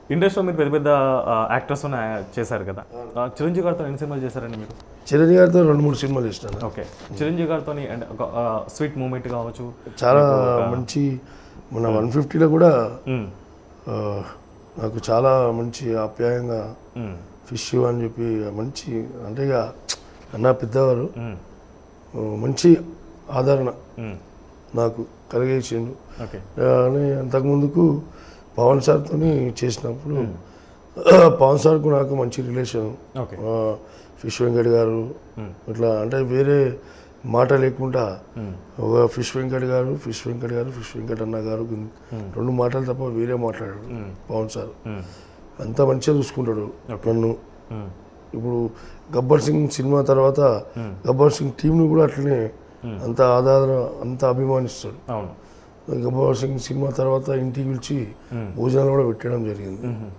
ఇండస్ట్రీలో మీరు పెద్ద పెద్ద యాక్టర్స్ చేశారు కదా ఆ, చిరంజీవి గారితో ఎన్ని సినిమాలు చేశారండి మీరు చిరంజీవి గారితో రెండు మూడు సినిమాలు ఇస్తాను ఓకే చిరంజీవి గారితో ఒక స్వీట్ మూమెంట్ కావచ్చు చాలా మంచి మన వన్ ఫిఫ్టీలో కూడా మ్మ్. ఆ, నాకు చాలా మంచి ఆప్యాయంగా మ్మ్. ఫిష్ అని చెప్పి మంచి అంటే ఇక అన్న పెద్దవారు మ్మ్. ఆ, మంచి ఆదరణ మ్మ్. నాకు కలిగేసిండు ఓకే అని అంతకుముందుకు పవన్ సార్తో చేసినప్పుడు పవన్ సార్కు నాకు మంచి రిలేషన్ ఓకే ఫిష్ వెంకట్ గారు మ్మ్. ఇట్లా అంటే వేరే మాట లేకుండా మ్మ్. ఒక ఫిష్ వెంకట్ గారు ఫిష్ వెంకట్ గారు ఫిష్ వెంకట్ అన్న గారు గున్- రెండు మాటలు తప్ప వేరే మాట్లాడాడు మ్మ్. పవన్ సార్ మ్మ్. అంత మంచిగా చూసుకుంటాడు నన్ను మ్మ్. ఇప్పుడు గబ్బర్ సింగ్ సినిమా తర్వాత మ్మ్. గబ్బర్ సింగ్ టీంని కూడా అట్లనే అంత ఆధార అంత అభిమానిస్తాడు అవును గబ్బర్ సింగ్ సినిమా తర్వాత ఇంటికి పిలిచి మ్మ్. భోజనాలు కూడా పెట్టడం జరిగింది మ్మ్.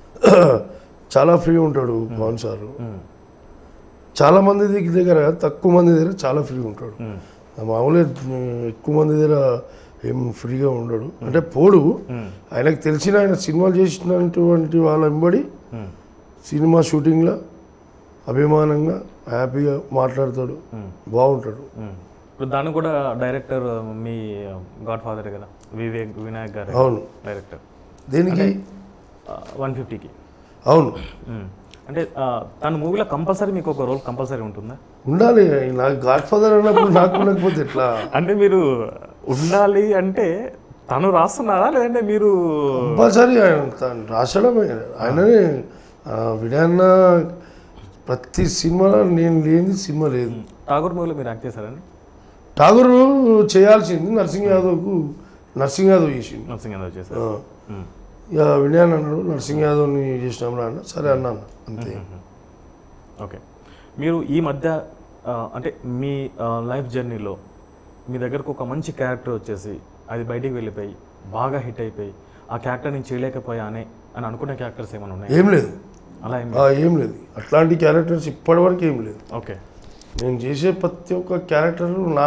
చాలా ఫ్రీ ఉంటాడు పవన్ సార్ మ్మ్. చాలా మంది దగ్గర దగ్గర తక్కువ మంది దగ్గర చాలా ఫ్రీ ఉంటాడు మ్మ్. మామూలుగా ఉమ్, ఎక్కువ మంది దగ్గర ఏం ఫ్రీగా ఉండడు అంటే పోడు మ్మ్. ఆయనకు తెలిసిన ఆయన సినిమాలు చేసినటువంటి వాళ్ళ వెంబడి మ్మ్. సినిమా షూటింగ్లో అభిమానంగా హ్యాపీగా మాట్లాడతాడు మ్మ్. బాగుంటాడు మ్మ్. ఇప్పుడు దాన్ని కూడా డైరెక్టర్ మీ గాడ్ ఫాదర్ కదా వివేక్ వినాయక్ గారు అవును డైరెక్టర్ దేనికి వన్ ఫిఫ్టీకి అవును అంటే ఆ, తన మూవీలో కంపల్సరీ మీకు ఒక రోల్ కంపల్సరీ ఉంటుందా ఉండాలి నాకు గాడ్ ఫాదర్ అన్నప్పుడు నాకు ఉండకపోతే ఎట్లా అంటే మీరు ఉండాలి అంటే తను రాస్తున్నారా లేదంటే మీరు కంపల్సరీ ఆయన తను రాసడం ఆయన ఆయననే ఆ, వినయన్న ప్రతి సినిమాలో నేను లేని సినిమా లేదు ఠాగూర్ మూవీలో మీరు యాక్ట్ చేశారండి ఠాగూర్ చేయాల్సింది నర్సింగ్ యాదవ్కు నర్సింగ్ యాదవ్ చేసిండు నర్సింగ్ యాదవ్ చేశారు ఆ, మ్మ్. ఇక వినయన్ అన్నాడు నర్సింగ్ యాదవ్ని చేసినాం అన్న సరే అన్నాను అంతే ఓకే మీరు ఈ మధ్య ఆ, అంటే మీ లైఫ్ జర్నీలో మీ దగ్గరకు ఒక మంచి క్యారెక్టర్ వచ్చేసి అది బయటికి వెళ్ళిపోయి బాగా హిట్ అయిపోయి ఆ క్యారెక్టర్ నేను చేయలేకపోయానే అని అనుకునే క్యారెక్టర్స్ ఏమైనా ఉన్నాయి ఏం లేదు అలా ఏం ఆ, ఏం లేదు అట్లాంటి క్యారెక్టర్స్ ఇప్పటివరకు ఏం లేదు ఓకే నేను చేసే ప్రతి ఒక్క క్యారెక్టర్ నా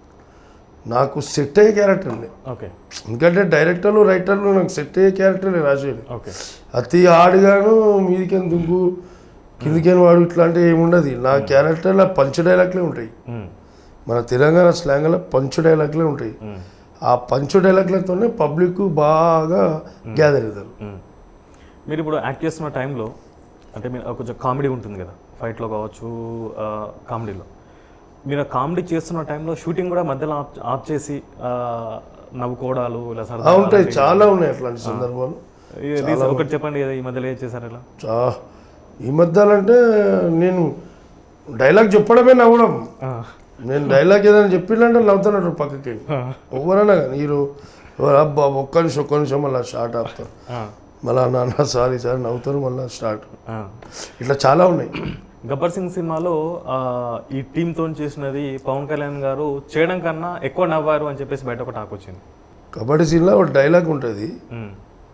నాకు సెట్ అయ్యే క్యారెక్టర్లే ఓకే ఎందుకంటే డైరెక్టర్లు రైటర్లు నాకు సెట్ అయ్యే క్యారెక్టర్లే రాసేది ఓకే అతి ఆడిగాను మీదికేం దుంకు కిందికేని వాడు ఇట్లాంటివి ఏముండదు నా క్యారెక్టర్లో పంచ్ డైలాగ్లే ఉంటాయి మ్మ్. మన తెలంగాణ స్లాంగ్లో పంచ్ డైలాగ్లే ఉంటాయి మ్మ్. ఆ పంచ్ డైలాగ్లతోనే పబ్లిక్ బాగా గ్యాదర్ అవుతారు మ్మ్. మీరు ఇప్పుడు యాక్ట్ చేస్తున్న టైంలో అంటే మీరు కొంచెం కామెడీ ఉంటుంది కదా ఫైట్లో కావచ్చు ఆ, కామెడీలో మీరు కామెడీ చేస్తున్న టైంలో షూటింగ్ కూడా మధ్యలో ఆఫ్ ఆఫ్ చేసి ఆ, నవ్వుకోవడాలు ఇలా ఆ, సరదా ఉంటాయి చాలా ఉన్నాయి అట్లాంటి సందర్భాలు ఒకటి చెప్పండి కదా ఈ మధ్యలో ఏం చేశారు ఇలా చా ఈ మధ్యాలంటే నేను డైలాగ్ చెప్పడమే నవ్వడం ఆ, నేను డైలాగ్ ఏదైనా చెప్పిందంటే నవ్వుతున్నట్టు పక్కకి ఎవరైనా కానీ మీరు ఎవరు అబ్బా ఒక్క నిమిషం ఒక్క నిమిషం మళ్ళీ స్టార్ట్ ఆపుతారు ఆ, మళ్ళీ నాన్న సారీ సార్ నవ్వుతారు మళ్ళీ స్టార్ట్ ఆ. ఇట్లా చాలా ఉన్నాయి గబ్బర్ సింగ్ సినిమాలో ఆ, ఈ టీంతో చేసినది పవన్ కళ్యాణ్ గారు చేయడం కన్నా ఎక్కువ నవ్వారు అని చెప్పేసి బయట ఒక టాక్ వచ్చింది కబడ్డీ సీన్లో ఒక డైలాగ్ ఉంటుంది మ్మ్.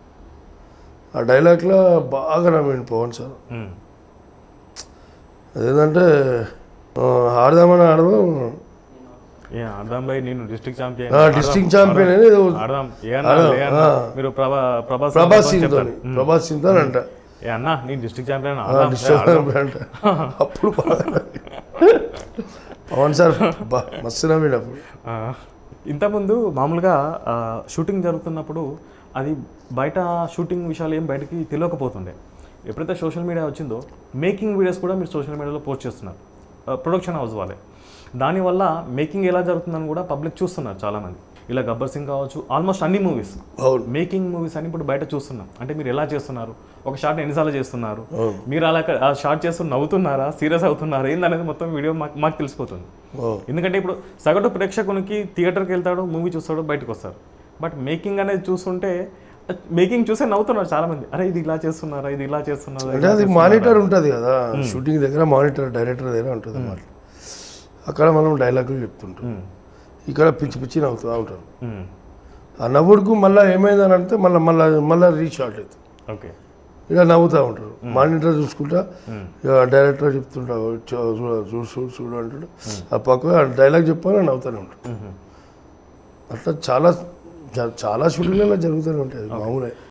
ఆ డైలాగ్లో బాగా నవ్వండి పవన్ సార్ మ్మ్. అదేంటంటే ఆ, ఆడదామని ఆడదాం ఏ ఆడదాం భాయ్ నేను డిస్ట్రిక్ట్ ఛాంపియన్ డిస్ట్రిక్ట్ ఛాంపియన్ అనేది ఏదో ఆడదాం ఏ అన్నా లే అన్నా. మీరు ప్రభా ప్రభాస్ ప్రభాస్ తో సింగ్తో చెప్తారు. ప్రభాస్ సింగ్తో అంట ఏ అన్నా నేను డిస్ట్రిక్ట్ ఛాంపియన్ డిస్టర్బ్ అంట అప్పుడు బాగా పవన్ సార్ బా మస్తు నవ్విండు అప్పుడు ఇంతకుముందు మామూలుగా ఆ, షూటింగ్ జరుగుతున్నప్పుడు అది బయట షూటింగ్ విషయాలు ఏం బయటకి తెలియకపోతుండే ఎప్పుడైతే సోషల్ మీడియా వచ్చిందో మేకింగ్ వీడియోస్ కూడా మీరు సోషల్ మీడియాలో పోస్ట్ చేస్తున్నారు ప్రొడక్షన్ హౌస్ వాళ్ళే దానివల్ల మేకింగ్ ఎలా జరుగుతుందని కూడా పబ్లిక్ చూస్తున్నారు చాలామంది ఇలా గబ్బర్ సింగ్ కావచ్చు ఆల్మోస్ట్ అన్ని మూవీస్ అవును మేకింగ్ మూవీస్ అని ఇప్పుడు బయట చూస్తున్నాం అంటే మీరు ఎలా చేస్తున్నారు ఒక షార్ట్ ఎన్నిసార్లు చేస్తున్నారు అవును. మీరు అలా ఆ షార్ట్ చేస్తూ నవ్వుతున్నారా సీరియస్ అవుతున్నారా ఏందనేది మొత్తం వీడియో మాకు మాకు తెలిసిపోతుంది అవును ఎందుకంటే ఇప్పుడు సగటు ప్రేక్షకునికి థియేటర్కి వెళ్తాడు మూవీ చూస్తాడు బయటకు వస్తాడు బట్ మేకింగ్ అనేది చూస్తుంటే మేకింగ్ చూసే నవ్వుతున్నారు చాలా మంది అరే ఇది ఇలా చేస్తున్నారా ఇది ఇలా చేస్తున్నారా అంటే అది మానిటర్ ఉంటుంది కదా షూటింగ్ దగ్గర మానిటర్ డైరెక్టర్ దగ్గర ఉంటుంది అన్నమాట అక్కడ మనం డైలాగులు చెప్తుంటాం ఇక్కడ పిచ్చి పిచ్చి నవ్వుతూ ఉంటారు మ్మ్. ఆ నవ్వుడుకు మళ్ళీ ఏమైందని అంటే మళ్ళీ మళ్ళీ మళ్ళీ రీషార్ట్ అవుతుంది ఓకే ఇలా నవ్వుతూ ఉంటారు మానిటర్ చూసుకుంటా ఇక డైరెక్టర్ చెప్తుంటా "చూ- చూడు చూడు చూడు చూడు అంటాడు ఆ పక్క డైలాగ్ చెప్పాలని నవ్వుతూనే ఉంటాడు మ్మ్. అట్లా చాలా చా- చాలా షూటింగ్లలో జరుగుతూనే ఉంటాయి అది మామూలే